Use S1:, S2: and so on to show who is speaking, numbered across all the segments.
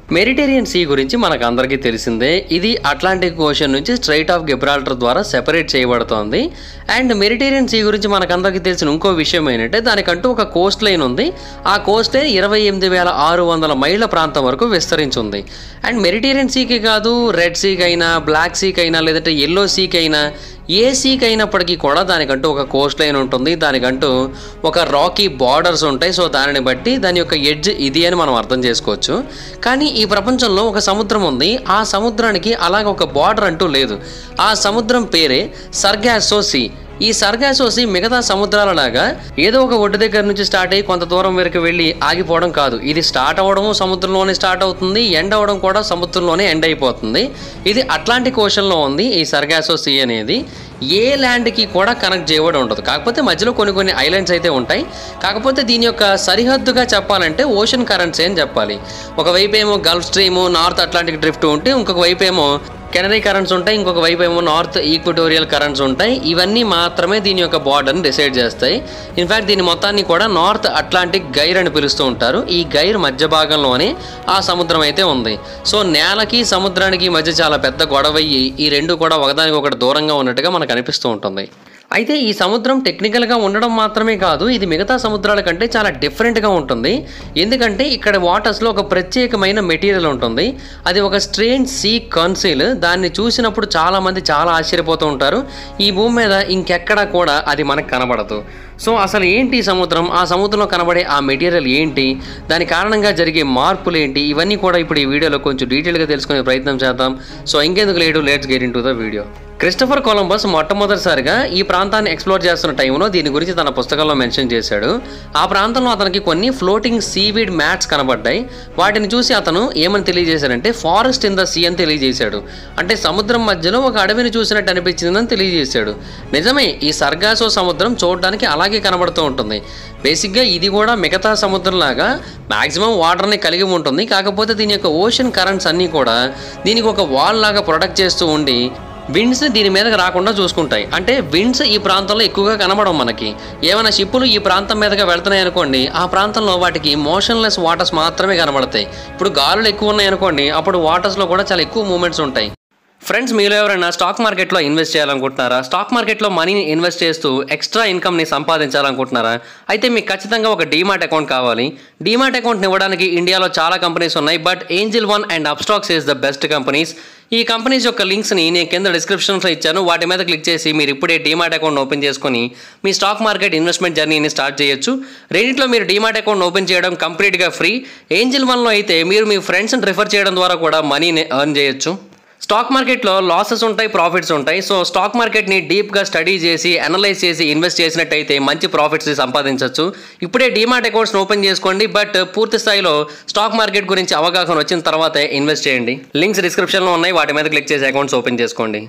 S1: మెరిటేరియన్ sea గురించి మనకు అందరికీ తెలిసిందే ఇది అట్లాంటిక్ ఓషన్ నుంచి స్ట్రైట్ ఆఫ్ గిబ్రాల్టర్ ద్వారా సెపరేట్ చేయబడుతోంది అండ్ మెరిటేరియన్ సీ గురించి మనకందరికీ తెలిసిన ఇంకో విషయం ఏంటంటే దానికంటూ ఒక కోస్ట్ లైన్ ఉంది ఆ కోస్ట్ లైన్ ఇరవై ఎనిమిది వేల ఆరు వందల మైళ్ళ ప్రాంతం వరకు విస్తరించి ఉంది అండ్ మెరిటేరియన్ సీకి కాదు రెడ్ సీకి అయినా బ్లాక్ సీకి అయినా లేదంటే ఎల్లో సీకి అయినా ఏ సీకి అయినప్పటికీ కూడా దానికంటూ ఒక కోస్ట్ లైన్ ఉంటుంది దానికంటూ ఒక రాకీ బార్డర్స్ ఉంటాయి సో దానిని బట్టి దాని యొక్క ఎడ్జ్ ఇది అని మనం అర్థం చేసుకోవచ్చు కానీ ఈ ప్రపంచంలో ఒక సముద్రం ఉంది ఆ సముద్రానికి అలాగ ఒక బార్డర్ అంటూ లేదు ఆ సముద్రం పేరే సర్గాసో సీ ఈ సర్గాసోసి మిగతా సముద్రాలలాగా ఏదో ఒక ఒడ్డు దగ్గర నుంచి స్టార్ట్ అయ్యి కొంత దూరం వరకు వెళ్ళి ఆగిపోవడం కాదు ఇది స్టార్ట్ అవ్వడం సముద్రంలోనే స్టార్ట్ అవుతుంది ఎండ్ అవ్వడం కూడా సముద్రంలోనే ఎండ్ అయిపోతుంది ఇది అట్లాంటిక్ ఓషన్లో ఉంది ఈ సర్గాసోసి అనేది ఏ ల్యాండ్కి కూడా కనెక్ట్ చేయబడి ఉండదు కాకపోతే మధ్యలో కొన్ని కొన్ని ఐలాండ్స్ అయితే ఉంటాయి కాకపోతే దీని యొక్క సరిహద్దుగా చెప్పాలంటే ఓషన్ కరెంట్స్ అని చెప్పాలి ఒకవైపు ఏమో gulf stream north Atlantic drift ఉంటే ఇంకొక వైపు ఏమో కెనరీ కరెంట్స్ ఉంటాయి ఇంకొక వైపు ఏమో నార్త్ ఈక్వటోరియల్ కరెంట్స్ ఉంటాయి ఇవన్నీ మాత్రమే దీని యొక్క బార్డర్ని డిసైడ్ చేస్తాయి ఇన్ఫ్యాక్ట్ దీని మొత్తాన్ని కూడా నార్త్ అట్లాంటిక్ గైర్ అని పిలుస్తూ ఉంటారు ఈ గైర్ మధ్య భాగంలోనే ఆ సముద్రం అయితే ఉంది సో నేలకి సముద్రానికి మధ్య చాలా పెద్ద గొడవ అయ్యి ఈ రెండు కూడా ఒకదానికి ఒకటి దూరంగా ఉన్నట్టుగా మనకు అనిపిస్తూ ఉంటుంది అయితే ఈ సముద్రం టెక్నికల్గా ఉండడం మాత్రమే కాదు ఇది మిగతా సముద్రాల కంటే చాలా డిఫరెంట్గా ఉంటుంది ఎందుకంటే ఇక్కడ వాటర్స్లో ఒక ప్రత్యేకమైన మెటీరియల్ ఉంటుంది అది ఒక స్ట్రేంజ్ సీ కన్సీల్ దాన్ని చూసినప్పుడు చాలామంది చాలా ఆశ్చర్యపోతూ ఉంటారు ఈ భూమి మీద ఇంకెక్కడా కూడా అది మనకు కనబడదు సో అసలు ఏంటి ఈ సముద్రం ఆ సముద్రంలో కనబడే ఆ మెటీరియల్ ఏంటి దాని కారణంగా జరిగే మార్పులు ఏంటి ఇవన్నీ కూడా ఇప్పుడు ఈ వీడియోలో కొంచెం డీటెయిల్గా తెలుసుకునే ప్రయత్నం చేద్దాం సో ఇంకెందుకు లేడు let's get into the video Christopher Columbus మొట్టమొదటిసారిగా ఈ ప్రాంతాన్ని ఎక్స్ప్లోర్ చేస్తున్న టైంలో దీని గురించి తన పుస్తకంలో మెన్షన్ చేశాడు ఆ ప్రాంతంలో అతనికి కొన్ని ఫ్లోటింగ్ సీవీడ్ మ్యాట్స్ కనబడ్డాయి వాటిని చూసి అతను ఏమని తెలియజేశాడంటే ఫారెస్ట్ ఇన్ ద సీ అని తెలియజేశాడు అంటే సముద్రం మధ్యలో ఒక అడవిని చూసినట్టు అనిపించిందని తెలియజేశాడు నిజమే ఈ సర్గాసో సముద్రం చూడడానికి అలాగే కనబడుతూ ఉంటుంది బేసిక్గా ఇది కూడా మిగతా సముద్రంలాగా మాక్సిమం వాటర్ని కలిగి ఉంటుంది కాకపోతే దీని యొక్క ఓషన్ కరెంట్స్ అన్నీ కూడా దీనికి ఒక వాల్ లాగా ప్రొటెక్ట్ చేస్తూ ఉండి విండ్స్ దీని మీదకి రాకుండా చూసుకుంటాయి అంటే విండ్స్ ఈ ప్రాంతంలో ఎక్కువగా కనబడవు మనకి ఏమైనా షిప్పులు ఈ ప్రాంతం మీదగా వెళ్తున్నాయి అనుకోండి ఆ ప్రాంతంలో వాటికి మోషన్లెస్ వాటర్స్ మాత్రమే కనబడతాయి ఇప్పుడు గాలులు ఎక్కువ ఉన్నాయి అనుకోండి అప్పుడు వాటర్స్లో కూడా చాలా ఎక్కువ మూమెంట్స్ ఉంటాయి ఫ్రెండ్స్ మీలో ఎవరైనా స్టాక్ మార్కెట్లో ఇన్వెస్ట్ చేయాలనుకుంటున్నారా స్టాక్ మార్కెట్లో మనీని ఇన్వెస్ట్ చేస్తూ ఎక్స్ట్రా ఇన్కమ్ని సంపాదించాలనుకుంటున్నారా అయితే మీకు ఖచ్చితంగా ఒక డీమాట్ అకౌంట్ కావాలి డీమాట్ అకౌంట్ని ఇవ్వడానికి ఇండియాలో చాలా కంపెనీస్ ఉన్నాయి but Angel One and Upstox is the best companies ఈ కంపెనీస్ యొక్క లింక్స్ని నేను కింద డిస్క్రిప్షన్లో ఇచ్చాను వాటి మీద క్లిక్ చేసి మీరు ఇప్పుడే డీమాట్ అకౌంట్ ఓపెన్ చేసుకొని మీ స్టాక్ మార్కెట్ ఇన్వెస్ట్మెంట్ జర్నీని స్టార్ట్ చేయొచ్చు రెండిట్లో మీరు డీమాట్ అకౌంట్ ఓపెన్ చేయడం కంప్లీట్గా ఫ్రీ ఏంజిల్ వన్లో అయితే మీరు మీ ఫ్రెండ్స్ని రిఫర్ చేయడం ద్వారా కూడా మనీని ఎర్న్ చేయొచ్చు స్టాక్ మార్కెట్లో లాసెస్ ఉంటాయి ప్రాఫిట్స్ ఉంటాయి సో స్టాక్ మార్కెట్ని డీప్గా స్టడీ చేసి అనలైజ్ చేసి ఇన్వెస్ట్ చేసినట్టయితే మంచి ప్రాఫిట్స్ సంపాదించవచ్చు ఇప్పుడే డీమాట్ అకౌంట్స్ని ఓపెన్ చేసుకోండి బట్ పూర్తి స్థాయిలో స్టాక్ మార్కెట్ గురించి అవగాహన వచ్చిన తర్వాతే ఇన్వెస్ట్ చేయండి లింక్స్ డిస్క్రిప్షన్లో ఉన్నాయి వాటి మీద క్లిక్ చేసి అకౌంట్స్ ఓపెన్ చేసుకోండి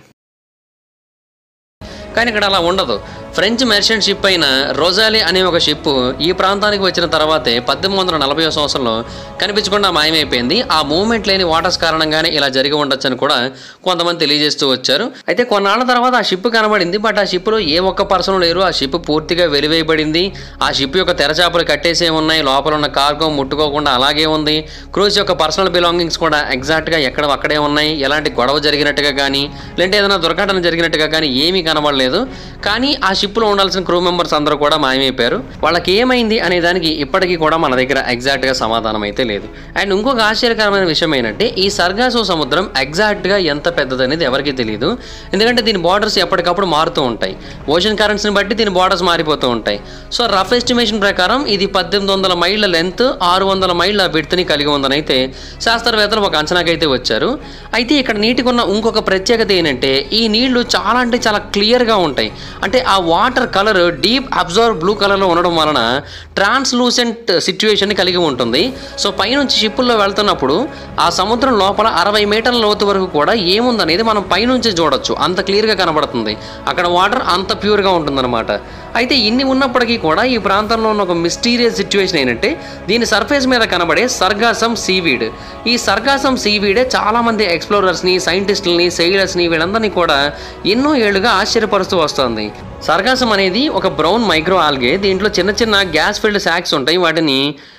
S1: కానీ ఇక్కడ అలా ఉండదు ఫ్రెంచ్ మెర్షెంట్ షిప్ అయిన రోజాలి అనే ఒక షిప్ ఈ ప్రాంతానికి వచ్చిన తర్వాతే పద్దెనిమిది వందల నలభై సంవత్సరంలో కనిపించకుండా మాయమైపోయింది ఆ మూమెంట్ లేని వాటర్స్ కారణంగానే ఇలా జరిగి ఉండొచ్చని కూడా కొంతమంది తెలియజేస్తూ వచ్చారు అయితే కొన్నాళ్ళ తర్వాత ఆ షిప్ కనబడింది బట్ ఆ షిప్లో ఏ ఒక్క పర్సన్ లేరు ఆ షిప్ పూర్తిగా వెలివేయబడింది ఆ షిప్ యొక్క తెరచాపలు కట్టేసే ఉన్నాయి లోపల ఉన్న కార్గో ముట్టుకోకుండా అలాగే ఉంది క్రూజ్ యొక్క పర్సనల్ బిలాంగింగ్స్ కూడా ఎగ్జాక్ట్గా ఎక్కడ అక్కడే ఉన్నాయి ఎలాంటి గొడవ జరిగినట్టుగా కానీ లేదంటే ఏదైనా దుర్ఘటన జరిగినట్టుగా కానీ ఏమీ కనబడలేదు కానీ ఆ షిప్లో ఉండాల్సిన క్రూ మెంబర్స్ అందరూ కూడా మాయమైపోయారు వాళ్ళకి ఏమైంది అనే దానికి ఇప్పటికీ కూడా మన దగ్గర ఎగ్జాక్ట్గా సమాధానం అయితే లేదు అండ్ ఇంకొక ఆశ్చర్యకరమైన విషయం ఏంటంటే ఈ సర్గాసో సముద్రం ఎగ్జాక్ట్గా ఎంత పెద్దదనేది ఎవరికీ తెలియదు ఎందుకంటే దీని బార్డర్స్ ఎప్పటికప్పుడు మారుతూ ఉంటాయి ఓషన్ కరెంట్స్ని బట్టి దీని బార్డర్స్ మారిపోతూ ఉంటాయి సో రఫ్ ఎస్టిమేషన్ ప్రకారం ఇది పద్దెనిమిది వందల మైళ్ళ లెంత్ ఆరు వందల మైళ్ళ విడ్త్ని కలిగి ఉందని అయితే శాస్త్రవేత్తలు ఒక అంచనాకైతే వచ్చారు అయితే ఇక్కడ నీటికి ఉన్న ఇంకొక ప్రత్యేకత ఏంటంటే ఈ నీళ్లు చాలా అంటే చాలా క్లియర్గా ఉంటాయి అంటే ఆ water colour deep observe blue కలర్లో ఉండడం వలన ట్రాన్స్లూసెంట్ సిచ్యువేషన్ని కలిగి ఉంటుంది సో పైనుంచి షిప్పుల్లో వెళ్తున్నప్పుడు ఆ సముద్రం లోపల అరవై మీటర్ల లోతు వరకు కూడా ఏముందనేది మనం పైనుంచి చూడొచ్చు అంత క్లియర్గా కనబడుతుంది అక్కడ వాటర్ అంత ప్యూర్గా ఉంటుందన్నమాట అయితే ఇన్ని ఉన్నప్పటికీ కూడా ఈ ప్రాంతంలో ఉన్న ఒక మిస్టీరియస్ సిచ్యువేషన్ ఏంటంటే దీని సర్ఫేస్ మీద కనబడే సర్గాసం సీవీడ్ ఈ సర్గాసం సీవీడే చాలామంది ఎక్స్ప్లోరర్స్ని సైంటిస్టులని సెయిలర్స్ని వీళ్ళందరినీ కూడా ఎన్నో ఏళ్లుగా ఆశ్చర్యపరుస్తూ వస్తుంది సర్గాసం అనేది ఒక బ్రౌన్ మైక్రో ఆల్గే దీంట్లో చిన్న చిన్న గ్యాస్ ఫిల్డ్ శాక్స్ ఉంటాయి వాటిని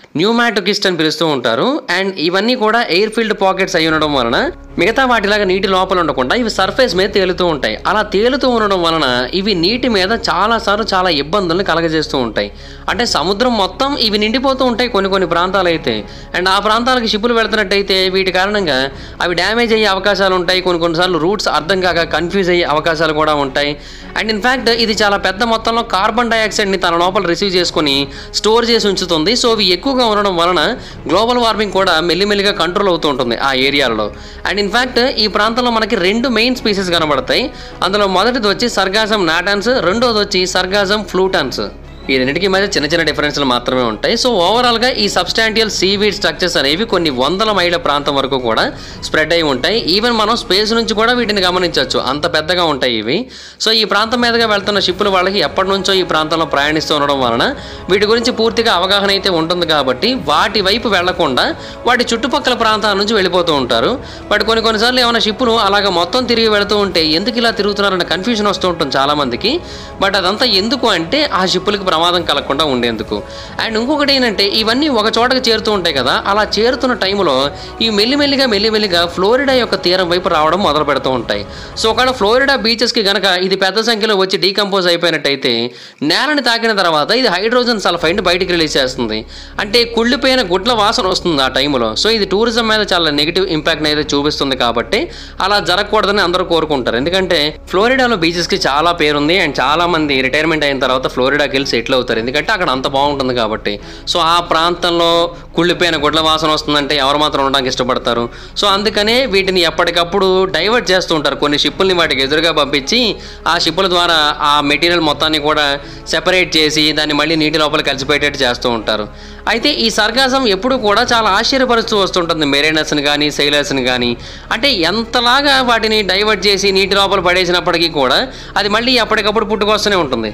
S1: న్యూమాటోకిస్ట్ అని పిలుస్తూ ఉంటారు అండ్ ఇవన్నీ కూడా ఎయిర్ ఫీల్డ్ పాకెట్స్ అయి ఉండడం వలన మిగతా వాటిలాగా నీటి లోపల ఉండకుండా ఇవి సర్ఫేస్ మీద తేలుతూ ఉంటాయి అలా తేలుతూ ఉండడం వలన ఇవి నీటి మీద చాలాసార్లు చాలా ఇబ్బందులను కలగజేస్తూ ఉంటాయి అంటే సముద్రం మొత్తం ఇవి నిండిపోతూ ఉంటాయి కొన్ని కొన్ని ప్రాంతాలు అయితే అండ్ ఆ ప్రాంతాలకు షిప్పులు వెళ్తున్నట్టయితే వీటి కారణంగా అవి డ్యామేజ్ అయ్యే అవకాశాలు ఉంటాయి కొన్ని కొన్నిసార్లు రూట్స్ అర్థం కాక కన్ఫ్యూజ్ అయ్యే అవకాశాలు కూడా ఉంటాయి అండ్ ఇన్ఫ్యాక్ట్ ఇది చాలా పెద్ద మొత్తంలో కార్బన్ డైఆక్సైడ్ని తన లోపల రిసీవ్ చేసుకొని స్టోర్ చేసి ఉంచుతుంది సో ఇవి ఎక్కువగా ఉండడం వలన గ్లోబల్ వార్మింగ్ కూడా మెల్లిమెల్లిగా కంట్రోల్ అవుతూ ఉంటుంది ఆ ఏరియాలో అండ్ ఇన్ఫ్యాక్ట్ ఈ ప్రాంతంలో మనకి రెండు మెయిన్ స్పీసెస్ కనబడతాయి అందులో మొదటిది వచ్చి సర్గాజం నాటాన్స్ రెండోది వచ్చి సర్గాజం ఫ్లూటాన్స్ ఈ రెండింటికి మధ్య చిన్న చిన్న డిఫరెన్స్లు మాత్రమే ఉంటాయి సో ఓవరాల్గా ఈ సబ్స్టాంటియల్ సీవీడ్ స్ట్రక్చర్స్ అనేవి కొన్ని వందల మైళ్ళ ప్రాంతం వరకు కూడా స్ప్రెడ్ అయి ఉంటాయి ఈవెన్ మనం స్పేస్ నుంచి కూడా వీటిని గమనించవచ్చు అంత పెద్దగా ఉంటాయి ఇవి సో ఈ ప్రాంతం మీదుగా వెళ్తున్న షిప్పులు వాళ్ళకి ఎప్పటి నుంచో ఈ ప్రాంతంలో ప్రయాణిస్తూ ఉండడం వలన వీటి గురించి పూర్తిగా అవగాహన అయితే ఉంటుంది కాబట్టి వాటి వైపు వెళ్లకుండా వాటి చుట్టుపక్కల ప్రాంతాల నుంచి వెళ్ళిపోతూ ఉంటారు బట్ కొన్ని కొన్నిసార్లు ఏమైనా షిప్పులు అలాగ మొత్తం తిరిగి వెళుతూ ఉంటే ఎందుకు ఇలా తిరుగుతున్నారన్న కన్ఫ్యూజన్ వస్తూ ఉంటుంది చాలా మందికి బట్ అదంతా ఎందుకు అంటే ఆ షిప్పులకి ప్రమాదం కలగకుండా ఉండేందుకు అండ్ ఇంకొకటి ఏంటంటే ఇవన్నీ ఒక చోటకి చేరుతూ ఉంటాయి కదా అలా చేరుతున్న టైంలో ఈ మెల్లిమెల్లిగా మెల్లిమెల్లిగా ఫ్లోరిడా యొక్క తీరం వైపు రావడం మొదలు పెడుతూ ఉంటాయి సో ఒకవేళ ఫ్లోరిడా బీచెస్కి గనక ఇది పెద్ద సంఖ్యలో వచ్చి డీకంపోజ్ అయిపోయినట్టయితే నేలని తాకిన తర్వాత ఇది హైడ్రోజన్ సల్ఫైడ్ని బయటికి రిలీజ్ చేస్తుంది అంటే కుళ్ళిపోయిన గుడ్ల వాసన వస్తుంది ఆ టైంలో సో ఇది టూరిజం మీద చాలా నెగిటివ్ ఇంపాక్ట్ అయితే చూపిస్తుంది కాబట్టి అలా జరగకూడదని అందరూ కోరుకుంటారు ఎందుకంటే ఫ్లోరిడాలో బీచెస్కి చాలా పేరుంది అండ్ చాలా మంది రిటైర్మెంట్ అయిన తర్వాత ఫ్లోరిడాకి వెళ్ళి సెటిల్ అవుతారు ఎందుకంటే అక్కడ అంత బాగుంటుంది కాబట్టి సో ఆ ప్రాంతంలో కుళ్ళిపోయిన గుడ్ల వాసన వస్తుందంటే ఎవరు మాత్రం ఉండడానికి ఇష్టపడతారు సో అందుకనే వీటిని ఎప్పటికప్పుడు డైవర్ట్ చేస్తూ ఉంటారు కొన్ని షిప్పుల్ని వాటికి ఎదురుగా పంపించి ఆ షిప్పుల ద్వారా ఆ మెటీరియల్ మొత్తాన్ని కూడా సెపరేట్ చేసి దాన్ని మళ్ళీ నీటి లోపల కలిసిపోయేటట్టు చేస్తూ ఉంటారు అయితే ఈ సర్గాసం ఎప్పుడు కూడా చాలా ఆశ్చర్యపరుస్తూ వస్తుంటుంది మెరైనర్స్ని కానీ సెయిలర్స్ని కానీ అంటే ఎంతలాగా వాటిని డైవర్ట్ చేసి నీటి లోపల పడేసినప్పటికీ కూడా అది మళ్ళీ ఎప్పటికప్పుడు పుట్టుకొస్తూనే ఉంటుంది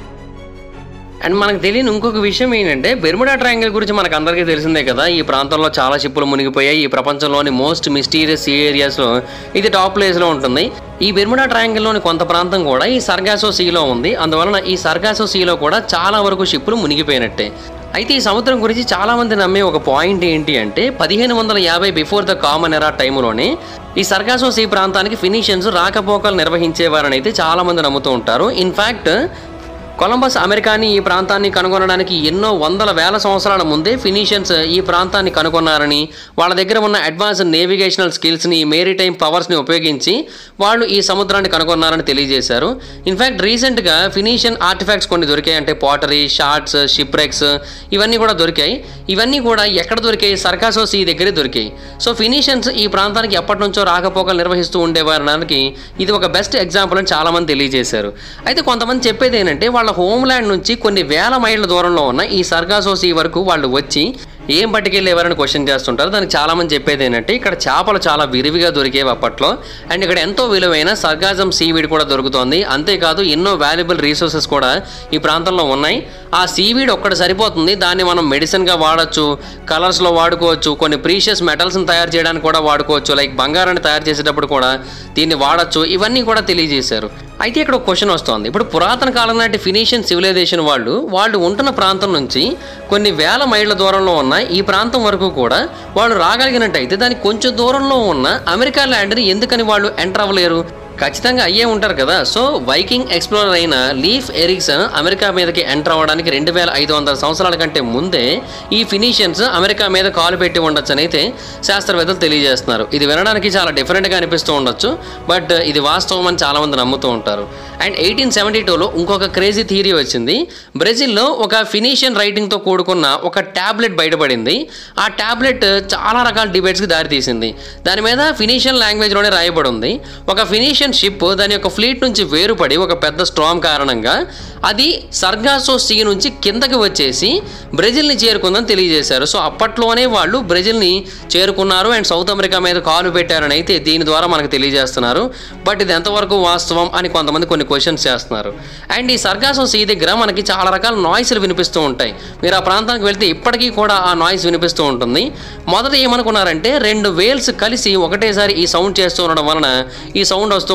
S1: అండ్ మనకు తెలియని ఇంకొక విషయం ఏంటంటే బెర్ముడా ట్రయాంగిల్ గురించి మనకు అందరికీ తెలిసిందే కదా ఈ ప్రాంతంలో చాలా షిప్పులు మునిగిపోయాయి ఈ ప్రపంచంలోని మోస్ట్ మిస్టీరియస్ సీ ఏరియాస్లో ఇది టాప్ ప్లేస్లో ఉంటుంది ఈ బెర్ముడా ట్రయాంగిల్లోని కొంత ప్రాంతం కూడా ఈ సర్గాసో సీలో ఉంది అందువలన ఈ సర్గాసో సీలో కూడా చాలా వరకు షిప్పులు మునిగిపోయినట్టే అయితే ఈ సముద్రం గురించి చాలా మంది నమ్మే ఒక పాయింట్ ఏంటి అంటే పదిహేను వందల యాభై బిఫోర్ ద కామన్ ఎరా టైంలోనే ఈ సర్గాసో సీ ప్రాంతానికి ఫినిషియన్స్ రాకపోకలు నిర్వహించేవారని అయితే చాలా మంది నమ్ముతూ ఉంటారు ఇన్ఫ్యాక్ట్ కొలంబస్ అమెరికాని ఈ ప్రాంతాన్ని కనుగొనడానికి ఎన్నో వందల వేల సంవత్సరాల ముందే ఫినీషియన్స్ ఈ ప్రాంతాన్ని కనుగొన్నారని వాళ్ళ దగ్గర ఉన్న అడ్వాన్స్ నేవిగేషనల్ స్కిల్స్ని మేరీటైమ్ పవర్స్ని ఉపయోగించి వాళ్ళు ఈ సముద్రాన్ని కనుగొన్నారని తెలియజేశారు ఇన్ఫ్యాక్ట్ రీసెంట్గా ఫినీషియన్ ఆర్టిఫాక్ట్స్ కొన్ని దొరికాయి అంటే పాటరీ షార్ట్స్ షిప్రెక్స్ ఇవన్నీ కూడా దొరికాయి ఇవన్నీ కూడా ఎక్కడ దొరికాయి సర్కాసో సీ దగ్గరే దొరికాయి సో ఫినీషియన్స్ ఈ ప్రాంతానికి ఎప్పటి నుంచో రాకపోకలు నిర్వహిస్తూ ఉండేవారనడానికి ఇది ఒక బెస్ట్ ఎగ్జాంపుల్ అని చాలామంది తెలియజేశారు అయితే కొంతమంది చెప్పేది ఏంటంటే వాళ్ళ హోమ్ల్యాండ్ నుంచి కొన్ని వేల మైళ్ళ దూరంలో ఉన్న ఈ సర్గాసో సీ వరకు వాళ్ళు వచ్చి ఏం పట్టుకెళ్ళేవారని క్వశ్చన్ చేస్తుంటారు దానికి చాలామంది చెప్పేది ఏంటంటే ఇక్కడ చేపలు చాలా విరివిగా దొరికేవి అప్పట్లో అండ్ ఇక్కడ ఎంతో విలువైన సర్గాజం సీవీడ్ కూడా దొరుకుతోంది అంతేకాదు ఎన్నో వాల్యుబుల్ రీసోర్సెస్ కూడా ఈ ప్రాంతంలో ఉన్నాయి ఆ సీవీడ్ ఒక్కటి సరిపోతుంది దాన్ని మనం మెడిసిన్గా వాడచ్చు కలర్స్లో వాడుకోవచ్చు కొన్ని ప్రీషియస్ మెటల్స్ని తయారు చేయడానికి కూడా వాడుకోవచ్చు లైక్ బంగారాన్ని తయారు చేసేటప్పుడు కూడా దీన్ని వాడచ్చు ఇవన్నీ కూడా తెలియజేశారు అయితే ఇక్కడ ఒక క్వశ్చన్ వస్తుంది ఇప్పుడు పురాతన కాలం నాటి ఫినీషియన్ సివిలైజేషన్ వాళ్ళు వాళ్ళు ఉంటున్న ప్రాంతం నుంచి కొన్ని వేల మైళ్ళ దూరంలో ఉన్న ఈ ప్రాంతం వరకు కూడా వాళ్ళు రాగలిగినట్టయితే దానికి కొంచెం దూరంలో ఉన్న అమెరికా ల్యాండ్ని ఎందుకని వాళ్ళు ఎంటర్ అవ్వలేరు ఖచ్చితంగా అయ్యే ఉంటారు కదా సో వైకింగ్ ఎక్స్ప్లోరర్ అయిన లీఫ్ ఎరిక్సన్ అమెరికా మీదకి ఎంటర్ అవ్వడానికి రెండు వేల ఐదు వందల సంవత్సరాల కంటే ముందే ఈ ఫినీషియన్స్ అమెరికా మీద కాలు పెట్టి ఉండొచ్చు అని అయితే శాస్త్రవేత్తలు తెలియజేస్తున్నారు ఇది వినడానికి చాలా డిఫరెంట్గా అనిపిస్తూ ఉండొచ్చు బట్ ఇది వాస్తవం అని చాలామంది నమ్ముతూ ఉంటారు అండ్ ఎయిటీన్ సెవెంటీ టూలో ఇంకొక క్రేజీ థియరీ వచ్చింది బ్రెజిల్లో ఒక ఫినీషియన్ రైటింగ్తో కూడుకున్న ఒక ట్యాబ్లెట్ బయటపడింది ఆ ట్యాబ్లెట్ చాలా రకాల డిబేట్స్కి దారితీసింది దాని మీద ఫినీషియన్ లాంగ్వేజ్లోనే రాయబడి ఉంది ఒక ఫినీషియన్ షిప్ దాని యొక్క ఫ్లీట్ నుంచి వేరుపడి ఒక పెద్ద స్ట్రామ్ కారణంగా అది సర్గాసో సీ నుంచి కిందకి వచ్చేసి బ్రెజిల్ని చేరుకుందని తెలియజేశారు సో అప్పట్లోనే వాళ్ళు బ్రెజిల్ని చేరుకున్నారు అండ్ సౌత్ అమెరికా మీద కాలు పెట్టారని అయితే దీని ద్వారా మనకు తెలియజేస్తున్నారు బట్ ఇది ఎంతవరకు వాస్తవం అని కొంతమంది కొన్ని క్వశ్చన్స్ చేస్తున్నారు అండ్ ఈ సర్గాసో సీ దగ్గర మనకి చాలా రకాల నాయిస్లు వినిపిస్తూ ఉంటాయి మీరు ఆ ప్రాంతానికి వెళ్తే ఇప్పటికీ కూడా ఆ నాయిస్ వినిపిస్తూ ఉంటుంది మొదట ఏమనుకున్నారంటే రెండు వేల్స్ కలిసి ఒకటేసారి ఈ సౌండ్ చేస్తూ ఉండడం వలన ఈ సౌండ్ వస్తూ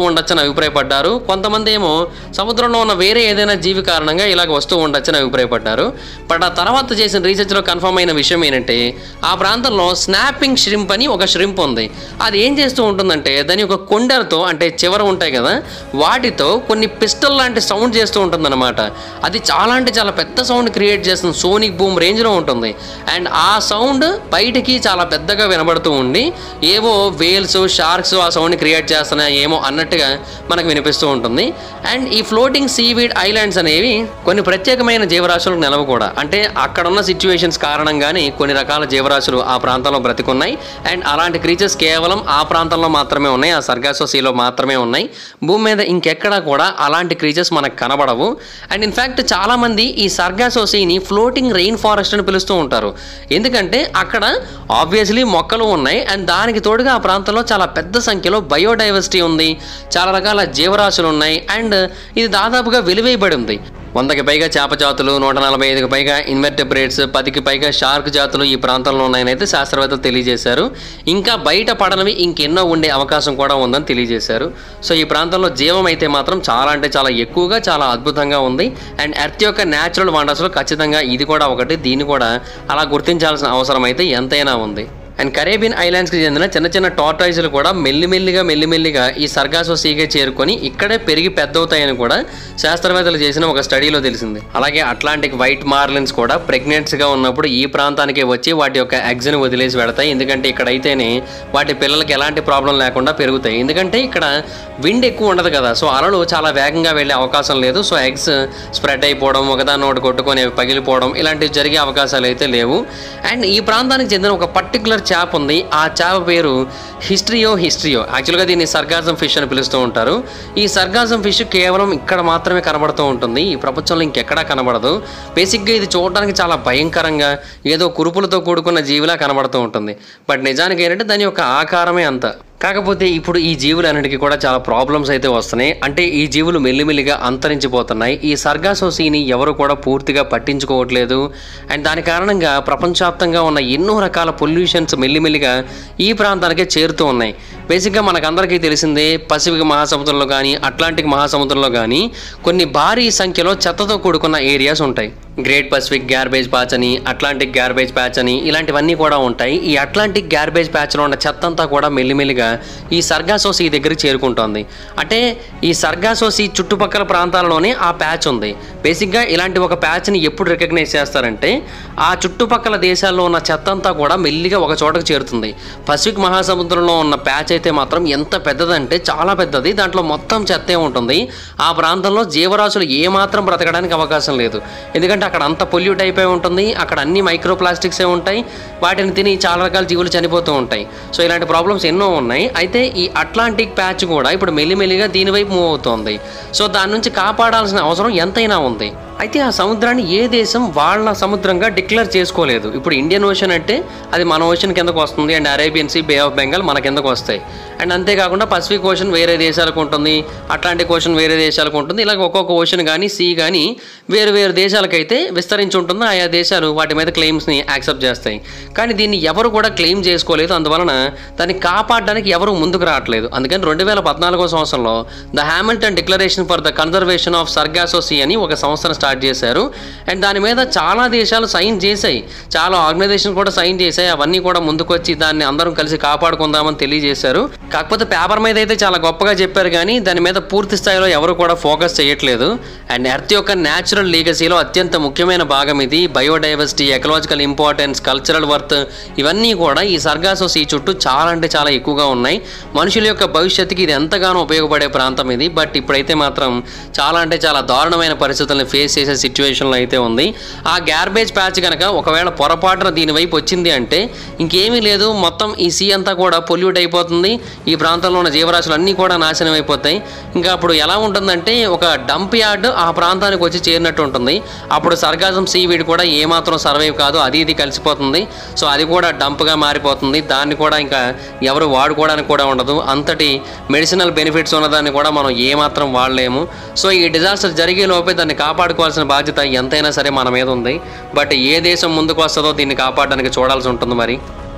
S1: ఉండొచ్చని అభిప్రాయపడ్డారు కొంతమంది ఏమో సముద్రంలో ఉన్న వేరే ఏదైనా జీవి కారణంగా ఇలాగ వస్తూ ఉండొచ్చని అభిప్రాయపడ్డారు బట్ ఆ తర్వాత చేసిన రీసెర్చ్లో కన్ఫర్మ్ అయిన విషయం ఏంటంటే ఆ ప్రాంతంలో స్నాపింగ్ ష్రింప్ అని ఒక ష్రింప్ ఉంది అది ఏం చేస్తూ ఉంటుందంటే దాని యొక్క కొండలతో అంటే చివర ఉంటాయి కదా వాటితో కొన్ని పిస్టల్ లాంటి సౌండ్ చేస్తూ ఉంటుందన్నమాట అది చాలా అంటే చాలా పెద్ద సౌండ్ క్రియేట్ చేస్తుంది సోనిక్ బూమ్ రేంజ్లో ఉంటుంది అండ్ ఆ సౌండ్ బయటికి చాలా పెద్దగా వినబడుతూ ఉండి ఏవో వేల్స్ షార్క్స్ ఆ సౌండ్ క్రియేట్ చేస్తున్నాయి ఏమో అన్నట్టుగా మనకు వినిపిస్తూ ఉంటుంది అండ్ ఈ ఫ్లోటింగ్ సీవీడ్ ఐలాండ్స్ అనేవి కొన్ని ప్రత్యేకమైన జీవరాశులకు నెలవు కూడా అంటే అక్కడ ఉన్న సిచ్యువేషన్స్ కారణంగానే కొన్ని రకాల జీవరాశులు ఆ ప్రాంతంలో బ్రతికున్నాయి అండ్ అలాంటి క్రీచర్స్ కేవలం ఆ ప్రాంతంలో మాత్రమే ఉన్నాయి ఆ సర్గాసో సీలో మాత్రమే ఉన్నాయి భూమి మీద ఇంకెక్కడా కూడా అలాంటి క్రీచర్స్ మనకు కనబడవు అండ్ ఇన్ఫ్యాక్ట్ చాలామంది ఈ సర్గాసో సీని ఫ్లోటింగ్ రెయిన్ ఫారెస్ట్ అని పిలుస్తూ ఉంటారు ఎందుకంటే అక్కడ ఆబ్వియస్లీ మొక్కలు ఉన్నాయి అండ్ దానికి తోడుగా ఆ ప్రాంతంలో చాలా పెద్ద సంఖ్యలో బయోడైవర్సిటీ ఉంది చాలా రకాల జీవరాశులు ఉన్నాయి అండ్ ఇది దాదాపుగా వెలివేయబడి ఉంది వందకి పైగా చేప జాతులు నూట నలభై ఐదుకి పైగా ఇన్వెర్టబ్రేట్స్ పదికి పైగా షార్క్ జాతులు ఈ ప్రాంతంలో ఉన్నాయని అయితే శాస్త్రవేత్తలు తెలియజేశారు ఇంకా బయట పడనవి ఇంకెన్నో ఉండే అవకాశం కూడా ఉందని తెలియజేశారు సో ఈ ప్రాంతంలో జీవం అయితే మాత్రం చాలా అంటే చాలా ఎక్కువగా చాలా అద్భుతంగా ఉంది అండ్ ఎర్త్ యొక్క న్యాచురల్ వండర్స్లో ఖచ్చితంగా ఇది కూడా ఒకటి దీన్ని కూడా అలా గుర్తించాల్సిన అవసరం అయితే ఎంతైనా ఉంది అండ్ కరేబియన్ ఐలాండ్స్కి చెందిన చిన్న చిన్న టార్టాయిజులు కూడా మెల్లిమెల్లిగా మెల్లిమెల్లిగా ఈ సర్గాసో సీగే చేరుకొని ఇక్కడే పెరిగి పెద్దవుతాయని కూడా శాస్త్రవేత్తలు చేసిన ఒక స్టడీలో తెలిసింది అలాగే అట్లాంటిక్ వైట్ మార్లిన్స్ కూడా ప్రెగ్నెంట్స్గా ఉన్నప్పుడు ఈ ప్రాంతానికి వచ్చి వాటి యొక్క ఎగ్స్ని వదిలేసి పెడతాయి ఎందుకంటే ఇక్కడైతేనే వాటి పిల్లలకి ఎలాంటి ప్రాబ్లం లేకుండా పెరుగుతాయి ఎందుకంటే ఇక్కడ విండ్ ఎక్కువ ఉండదు కదా సో అలలు చాలా వేగంగా వెళ్ళే అవకాశం లేదు సో ఎగ్స్ స్ప్రెడ్ అయిపోవడం ఒకదాన్ని ఒకటి కొట్టుకొని అవి పగిలిపోవడం ఇలాంటివి జరిగే అవకాశాలు అయితే లేవు అండ్ ఈ ప్రాంతానికి చెందిన ఒక పర్టికులర్ చేప ఉంది ఆ చేప పేరు హిస్ట్రియో హిస్ట్రియో యాక్చువల్గా దీన్ని సర్గాజం ఫిష్ అని పిలుస్తూ ఉంటారు ఈ సర్గాజం ఫిష్ కేవలం ఇక్కడ మాత్రమే కనబడుతూ ఉంటుంది ఈ ప్రపంచంలో ఇంకెక్కడా కనబడదు బేసిక్గా ఇది చూడడానికి చాలా భయంకరంగా ఏదో కురుపులతో కూడుకున్న జీవిలా కనబడుతూ ఉంటుంది బట్ నిజానికి ఏంటంటే దాని యొక్క ఆకారమే అంత కాకపోతే ఇప్పుడు ఈ జీవులన్నిటికీ కూడా చాలా ప్రాబ్లమ్స్ అయితే వస్తున్నాయి అంటే ఈ జీవులు మెల్లిమెల్లిగా అంతరించిపోతున్నాయి ఈ సర్గాసోసీని ఎవరు కూడా పూర్తిగా పట్టించుకోవట్లేదు అండ్ దాని కారణంగా ప్రపంచవ్యాప్తంగా ఉన్న ఎన్నో రకాల పొల్యూషన్స్ మెల్లిమెల్లిగా ఈ ప్రాంతానికే చేరుతూ ఉన్నాయి బేసిక్గా మనకందరికీ తెలిసిందే పసిఫిక్ మహాసముద్రంలో కానీ అట్లాంటిక్ మహాసముద్రంలో కానీ కొన్ని భారీ సంఖ్యలో చెత్తతో కూడుకున్న ఏరియాస్ ఉంటాయి గ్రేట్ పసిఫిక్ గ్యార్బేజ్ ప్యాచ్ అని అట్లాంటిక్ గ్యార్బేజ్ ప్యాచ్ అని ఇలాంటివన్నీ కూడా ఉంటాయి ఈ అట్లాంటిక్ గ్యార్బేజ్ ప్యాచ్లో ఉన్న చెత్త అంతా కూడా మెల్లిమెల్లిగా ఈ సర్గాసోసి దగ్గరికి చేరుకుంటోంది అంటే ఈ సర్గాసోసి చుట్టుపక్కల ప్రాంతాలలోనే ఆ ప్యాచ్ ఉంది బేసిక్గా ఇలాంటి ఒక ప్యాచ్ని ఎప్పుడు రికగ్నైజ్ చేస్తారంటే ఆ చుట్టుపక్కల దేశాల్లో ఉన్న చెత్త అంతా కూడా మెల్లిగా ఒక చోటకు చేరుతుంది పసిఫిక్ మహాసముద్రంలో ఉన్న ప్యాచ్ అయితే మాత్రం ఎంత పెద్దదంటే చాలా పెద్దది దాంట్లో మొత్తం చెత్తే ఉంటుంది ఆ ప్రాంతంలో జీవరాశులు ఏమాత్రం బ్రతకడానికి అవకాశం లేదు ఎందుకంటే అక్కడ అంత పొల్యూట్ అయిపోయి ఉంటుంది అక్కడ అన్ని మైక్రో ప్లాస్టిక్సే ఉంటాయి వాటిని తిని చాలా రకాల జీవులు చనిపోతూ ఉంటాయి సో ఇలాంటి ప్రాబ్లమ్స్ ఎన్నో ఉన్నాయి అయితే ఈ అట్లాంటిక్ ప్యాచ్ కూడా ఇప్పుడు మెల్లిమెల్లిగా దీని వైపు మూవ్ అవుతోంది సో దాని నుంచి కాపాడాల్సిన అవసరం ఎంతైనా ఉంది అయితే ఆ సముద్రాన్ని ఏ దేశం వాళ్ళ సముద్రంగా డిక్లేర్ చేసుకోలేదు ఇప్పుడు ఇండియన్ ఓషన్ అంటే అది మన ఓషన్ కిందకు వస్తుంది and Arabian Sea Bay of Bengal మన కిందకు వస్తాయి అండ్ అంతేకాకుండా పసిఫిక్ ఓషన్ వేరే దేశాలకు ఉంటుంది అట్లాంటిక్ ఓషన్ వేరే దేశాలకు ఉంటుంది ఇలాగ ఒక్కొక్క ఓషన్ కానీ సీ కానీ వేరు వేరు దేశాలకైతే విస్తరించి ఉంటుందో ఆయా దేశాలు వాటి మీద క్లెయిమ్స్ని యాక్సెప్ట్ చేస్తాయి కానీ దీన్ని ఎవరు కూడా క్లెయిమ్ చేసుకోలేదు అందువలన దాన్ని కాపాడడానికి ఎవరు ముందుకు రావట్లేదు అందుకని రెండు వేల పద్నాలుగో సంవత్సరంలో the Hamilton Declaration for the conservation of Sargasso Sea అని ఒక సంస్థను స్టార్ట్ చేశారు అండ్ దాని మీద చాలా దేశాలు సైన్ చేశాయి చాలా ఆర్గనైజేషన్ కూడా సైన్ చేశాయి అవన్నీ కూడా ముందుకొచ్చి దాన్ని అందరం కలిసి కాపాడుకుందామని తెలియజేశారు కాకపోతే పేపర్ మీద అయితే చాలా గొప్పగా చెప్పారు కానీ దాని మీద పూర్తి స్థాయిలో ఎవరు కూడా ఫోకస్ చేయట్లేదు అండ్ ఎర్త్ యొక్క న్యాచురల్ లీగసీలో అత్యంత ముఖ్యమైన భాగం ఇది biodiversity ecological importance cultural worth ఇవన్నీ కూడా ఈ సర్గాసోసి చుట్టూ చాలా అంటే చాలా ఎక్కువగా ఉన్నాయి మనుషుల యొక్క భవిష్యత్తుకి ఇది ఎంతగానో ఉపయోగపడే ప్రాంతం ఇది బట్ ఇప్పుడైతే మాత్రం చాలా అంటే చాలా దారుణమైన పరిస్థితులను ఫేస్ చేసే సిచ్యువేషన్లో అయితే ఉంది ఆ గ్యార్బేజ్ ప్యాచ్ కనుక ఒకవేళ పొరపాటున దీని వైపు వచ్చింది అంటే ఇంకేమీ లేదు మొత్తం ఈ సీ అంతా కూడా పొల్యూట్ అయిపోతుంది ఈ ప్రాంతంలో ఉన్న జీవరాశులు అన్నీ కూడా నాశనం అయిపోతాయి ఇంకా అప్పుడు ఎలా ఉంటుందంటే ఒక డంప్ యార్డ్ ఆ ప్రాంతానికి వచ్చి చేరినట్టు ఉంటుంది అప్పుడు సర్గాజం సీ వీడ్ కూడా ఏమాత్రం సర్వైవ్ కాదు అది ఇది కలిసిపోతుంది సో అది కూడా డంప్గా మారిపోతుంది దాన్ని కూడా ఇంకా ఎవరు వాడుకోవడానికి కూడా ఉండదు అంతటి మెడిసినల్ బెనిఫిట్స్ ఉన్నదాన్ని కూడా మనం ఏమాత్రం వాడలేము సో ఈ డిజాస్టర్ జరిగే లోపే దాన్ని కాపాడుకోవాల్సిన బాధ్యత ఎంతైనా సరే మన మీద ఉంది బట్ ఏ దేశం ముందుకు వస్తుందో దీన్ని కాపాడడానికి చూడాల్సి ఉంటుంది మరి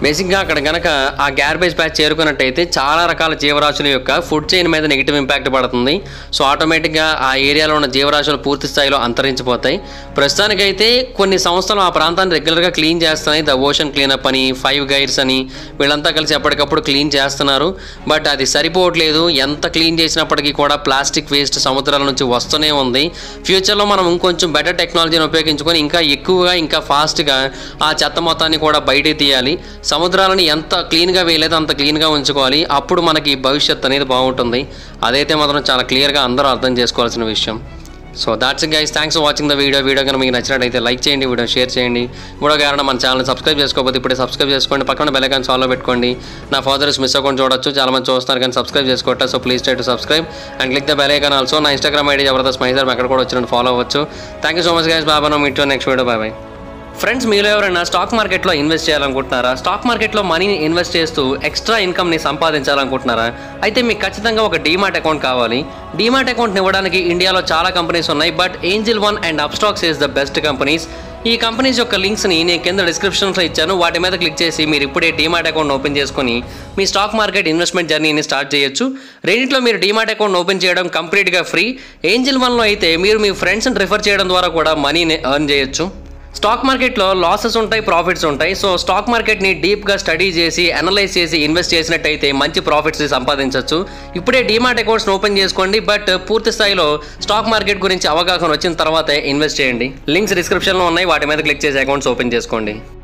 S1: బేసిక్గా అక్కడ గనక ఆ గ్యార్బేజ్ ప్యాచ్ చేరుకున్నట్టయితే చాలా రకాల జీవరాశుల యొక్క ఫుడ్ చైన్ మీద నెగిటివ్ ఇంపాక్ట్ పడుతుంది సో ఆటోమేటిక్గా ఆ ఏరియాలో ఉన్న జీవరాశులు పూర్తి స్థాయిలో అంతరించిపోతాయి ప్రస్తుతానికైతే కొన్ని సంస్థలు ఆ ప్రాంతాన్ని రెగ్యులర్గా క్లీన్ చేస్తున్నాయి ద ఓషన్ క్లీనప్ అని ఫైవ్ గైర్స్ అని వీళ్ళంతా కలిసి ఎప్పటికప్పుడు క్లీన్ చేస్తున్నారు బట్ అది సరిపోవట్లేదు ఎంత క్లీన్ చేసినప్పటికీ కూడా ప్లాస్టిక్ వేస్ట్ సముద్రాల నుంచి వస్తూనే ఉంది ఫ్యూచర్లో మనం ఇంకొంచెం బెటర్ టెక్నాలజీని ఉపయోగించుకొని ఇంకా ఎక్కువగా ఇంకా ఫాస్ట్గా ఆ చెత్త మొత్తాన్ని కూడా బయటికి తీయాలి సముద్రాలను ఎంత క్లీన్గా వేయలేదో అంత క్లీన్గా ఉంచుకోవాలి అప్పుడు మనకి భవిష్యత్ అనేది బాగుంటుంది అదైతే మాత్రం చాలా క్లియర్గా అందరూ అర్థం చేసుకోవాల్సిన విషయం so that's guys thanks for watching the video video కనుక మీకు నచ్చినట్టయితే లైక్ చేయండి వీడియో షేర్ చేయండి మూడో కారణం మన ఛానల్ సబ్స్క్రైబ్ చేసుకోకపోతే ఇప్పుడే సబ్స్క్రైబ్ చేసుకోండి పక్కన బెల్ ఐకాన్ ఫాలో పెట్టుకోండి నా ఫాదర్స్ మిస్ అకౌంట్ చూడొచ్చు చాలా మంది చూస్తున్నారు కానీ సబ్స్క్రైబ్ చేసుకోవట్లేదు so please try to subscribe and click the bell icon also నా ఇన్స్టాగ్రామ్ ఐడి జబర్దస్త్ మైజర్ అక్కడ కూడా వచ్చినట్టు ఫాలో అవ్వచ్చు thank you so much guys బాబా meet next video bye bye friends మీలో ఎవరైనా స్టాక్ మార్కెట్లో ఇన్వెస్ట్ చేయాలనుకుంటున్నారా స్టాక్ మార్కెట్లో మనీని ఇన్వెస్ట్ చేస్తూ ఎక్స్ట్రా ఇన్కమ్ని సంపాదించాలనుకుంటున్నారా అయితే మీకు ఖచ్చితంగా ఒక డీమాట్ అకౌంట్ కావాలి డీమాట్ అకౌంట్ని ఇవ్వడానికి ఇండియాలో చాలా కంపెనీస్ ఉన్నాయి but Angel One and Upstox is the best companies ఈ కంపెనీస్ యొక్క లింక్స్ని నేను కింద డిస్క్రిప్షన్స్లో ఇచ్చాను వాటి మీద క్లిక్ చేసి మీరు ఇప్పుడే డీమాట్ అకౌంట్ ఓపెన్ చేసుకొని మీ స్టాక్ మార్కెట్ ఇన్వెస్ట్మెంట్ జర్నీని స్టార్ట్ చేయొచ్చు రెండిట్లో మీరు డీమాట్ అకౌంట్ ఓపెన్ చేయడం కంప్లీట్గా ఫ్రీ ఏంజిల్ వన్లో అయితే మీరు మీ ఫ్రెండ్స్ని రిఫర్ చేయడం ద్వారా కూడా మనీని ఎర్న్ చేయొచ్చు స్టాక్ మార్కెట్లో లాసెస్ ఉంటాయి ప్రాఫిట్స్ ఉంటాయి సో స్టాక్ మార్కెట్ని డీప్గా స్టడీ చేసి అనలైజ్ చేసి ఇన్వెస్ట్ చేసినట్టయితే మంచి ప్రాఫిట్స్ సంపాదించవచ్చు ఇప్పుడే డీమాట్ అకౌంట్స్ ఓపెన్ చేసుకోండి బట్ పూర్తి స్థాయిలో స్టాక్ మార్కెట్ గురించి అవగాహన వచ్చిన తర్వాతే ఇన్వెస్ట్ చేయండి లింక్స్ డిస్క్రిప్షన్లో ఉన్నాయి వాటి మీద క్లిక్ చేసి అకౌంట్స్ ఓపెన్ చేసుకోండి